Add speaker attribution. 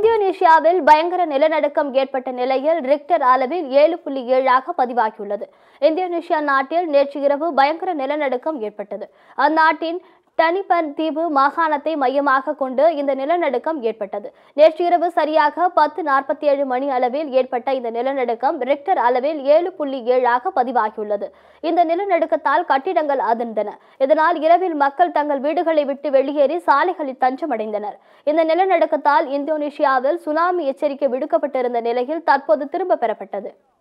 Speaker 1: இந்தோனேஷியாவில் பயங்கர நிலநடுக்கம் ஏற்பட்ட நிலையில் ரிக்டர் அளவில் ஏழு புள்ளி ஏழாக பதிவாகியுள்ளது இந்தோனேஷியா நாட்டில் நேற்று இரவு பயங்கர நிலநடுக்கம் ஏற்பட்டது அந்நாட்டின் டனிபன் தீவு மாகாணத்தை மையமாக கொண்டு இந்த நிலநடுக்கம் ஏற்பட்டது நேற்று இரவு சரியாக பத்து நாற்பத்தி ஏழு மணி அளவில் ஏற்பட்ட இந்த நிலநடுக்கம் ரிக்டர் அளவில் ஏழு புள்ளி ஏழாக பதிவாகியுள்ளது இந்த நிலநடுக்கத்தால் கட்டிடங்கள் அதிர்ந்தன இதனால் இரவில் மக்கள் தங்கள் வீடுகளை விட்டு வெளியேறி சாலைகளில் தஞ்சமடைந்தனர் இந்த நிலநடுக்கத்தால் இந்தோனேஷியாவில் சுனாமி எச்சரிக்கை விடுக்கப்பட்டிருந்த நிலையில் தற்போது திரும்ப பெறப்பட்டது